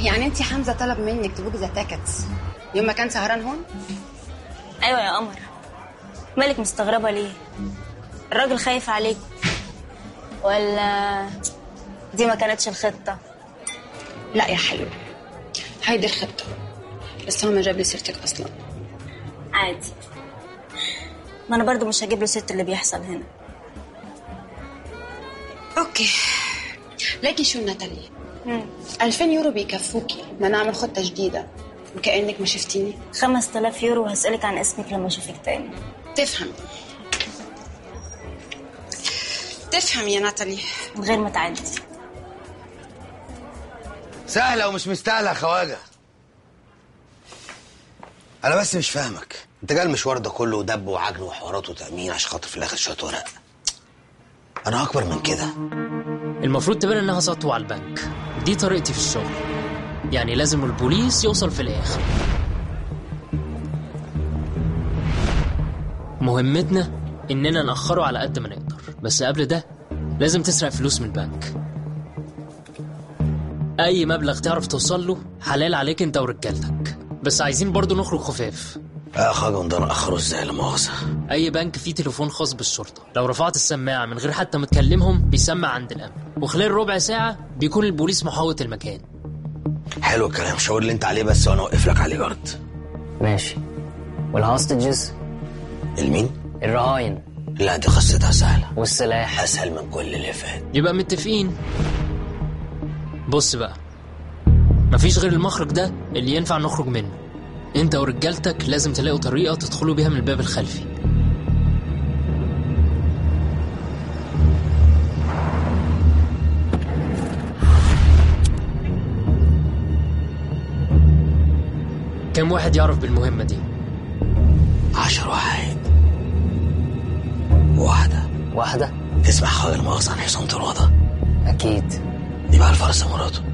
يعني انت حمزه طلب منك تبوكي ذا تاكتس يوم ما كان سهران هون ايوه يا قمر مالك مستغربه ليه الراجل خايف عليك ولا دي ما كانتش الخطه لا يا حلو هيدي الخطه بس هو ما جاب لي سيرتك اصلا عادي ما انا برضو مش هجيب له ست اللي بيحصل هنا اوكي لكن شو ناتالي 2000 يورو بيكفوكي ما نعمل خطه جديده وكانك ما شفتيني 5000 يورو وهسألك عن اسمك لما اشوفك تاني تفهم تفهم يا ناتالي من غير ما تعدي سهلة ومش مستاهلة يا خواجة أنا بس مش فاهمك أنت جاي المشوار ده كله دب وعجن وحوارات وتأمين عشان خاطر في الآخر شوية ورق أنا أكبر من كده المفروض تبان انها سطوة على البنك دي طريقتي في الشغل يعني لازم البوليس يوصل في الاخر مهمتنا اننا نأخره على قد ما نقدر بس قبل ده لازم تسرق فلوس من البنك اي مبلغ تعرف توصل له حلال عليك انت ورجالتك بس عايزين برضو نخرج خفاف يا خواجة ده نأخره إزاي لا مؤاخذة اي بنك فيه تليفون خاص بالشرطه لو رفعت السماعه من غير حتى ما تكلمهم بيسمع عند الامن وخلال ربع ساعه بيكون البوليس محاوط المكان حلو الكلام شاور اللي أنت عليه بس وأنا أوقف لك عليه جارد ماشي والهاستجز المين؟ الرهاين لا دي قصتها سهلة والسلاح أسهل من كل اللي فات يبقى متفقين بص بقى مفيش غير المخرج ده اللي ينفع نخرج منه انت ورجالتك لازم تلاقوا طريقه تدخلوا بيها من الباب الخلفي كم واحد يعرف بالمهمه دي عشر واحد واحدة واحدة اسمع خواجة المؤاخذة عن حسام طروادة أكيد دي بقى الفرس مراته